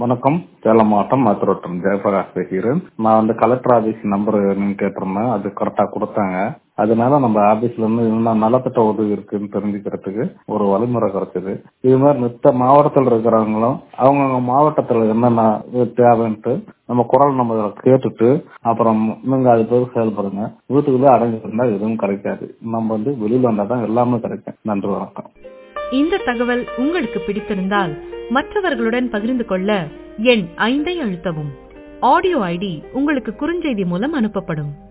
வணக்கம் சேலம் மாவட்டம் மாத்திரோட்டம் ஜெயபிரகாஷ் பேசுகிறேன் நான் வந்து கலெக்டர் ஆபீஸ் நம்பர் கேட்டிருந்தேன் அது கரெக்டா கொடுத்தாங்க அதனால நம்ம ஆபீஸ்ல இருந்து இன்னும் நலத்திட்ட உதவி இருக்குன்னு தெரிஞ்சுக்கிறதுக்கு ஒரு வழிமுறை கிடைச்சது இது மாதிரி மித்த மாவட்டத்தில் இருக்கிறவங்களும் அவங்கவுங்க மாவட்டத்தில் என்னென்ன தேவைன்ட்டு நம்ம குரல் நம்ம கேட்டுட்டு அப்புறம் நீங்க அது பேர் செயல்படுங்க வீட்டுக்குள்ளே அடைஞ்சிருந்தா எதுவும் கிடைக்காது நம்ம வந்து வெளியில வந்தா தான் எல்லாமே கிடைக்கும் நன்றி வணக்கம் இந்த தகவல் உங்களுக்கு பிடித்திருந்தால் மற்றவர்களுடன் பகிர்ந்து கொள்ள எண் ஐந்தை அழுத்தவும் ஆடியோ ஐடி உங்களுக்கு குறுஞ்செய்தி மூலம் அனுப்பப்படும்